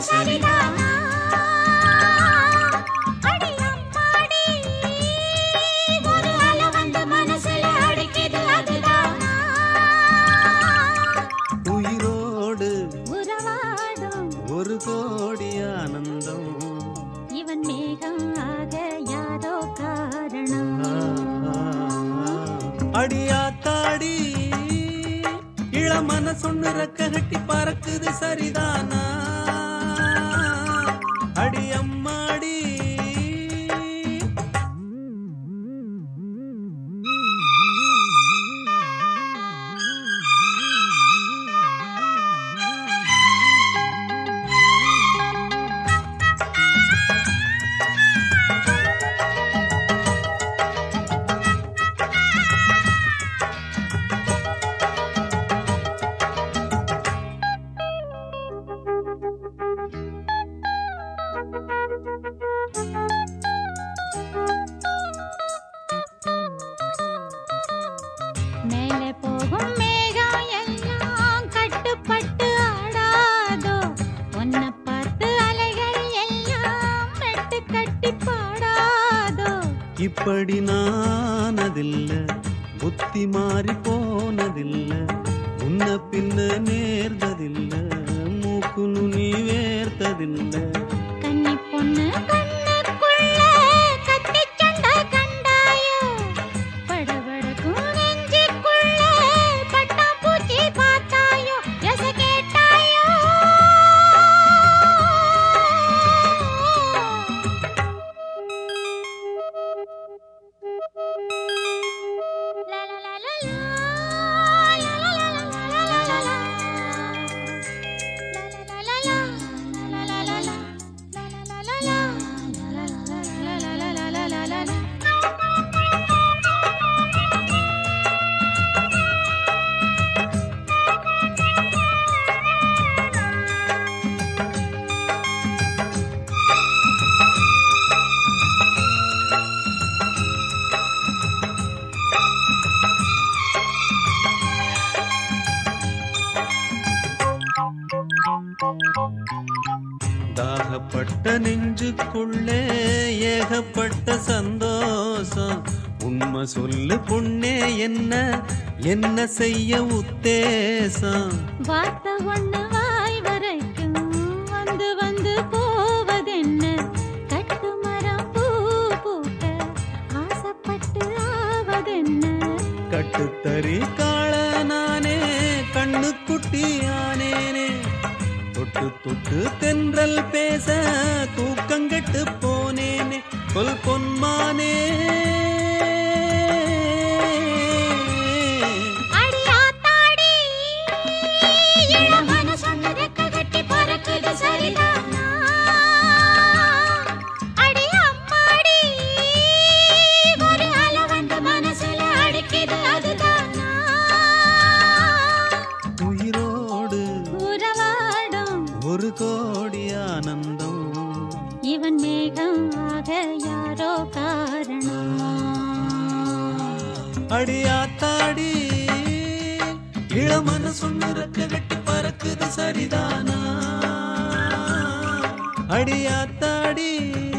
சரிதானா அடி அம்மாடி ஒரு அலை வந்து மனசுல அடிக்குது அதுதானா உயிரோடு உறவாடும் ஒரு கோடி ஆனந்தம் இவன் மேகம் ஆக யாரோ காரணம் அடியாத்தாடி இளமன சொன்னு ரெக்க கட்டி பறக்குது சரிதானா அடி அம்மாடி மேலே போகும் மேகம் எல்லாம் கட்டுப்பட்டு ஆடாதோ உன்னை பார்த்து அலைகள் எல்லாம் மெட்டு கட்டி பாடாதோ இப்படி நானதில்ல புத்தி மாறி போனதில்ல முன்ன பின்ன நேர்ந்ததில்ல மூக்கு நுனி வேர்த்ததில்ல கன்னி பொண்ணு கண்ணுக்குள்ள கத்தி சண்டை கண்டாயோ படபடக்கும் நெஞ்சுக்குள்ள பட்டாம்பூச்சி பார்த்தாயோ எச கேட்டாயோ லா லா லா லா லா, லா லா லா லா லா லா லா லா. தாகப்பட்ட நெஞ்சுக்குள்ளே ஏகப்பட்ட சந்தோஷம் உண்மை சொல்லு பொண்ணே என்ன என்ன செய்ய உத்தேசம் வார்த்தை ஒண்ணு வாய் வரைக்கும் வந்து வந்து போவதென்ன கட்டு மரம் பூ பூக்க ஆசைப்பட்டு ஆவதென்ன கட்டுத்தறி காள நானே கண்ணுக்குட்டி ஆனேனே தொட்டு தொட்டு தென்றல் பேச தூக்கங்கெட்டு போனேனே சொல் பொன்மானே அடி ஆத்தாடி இளமன சொன்னதக்க கட்டி பறக்குது சரிதானா அடி அம்மாடி ஒரு அலை வந்து மனசுல அடிக்குது அதுதானா உயிரோடு உறவாடும் ஒரு கோடி ஆனந்தம் இவன் மேகம் ஆக யாரோ காரணம் அடியாத்தாடி இளமன சொன்னிறக்க கட்டி பறக்குது சரிதானா அடியாத்தாடி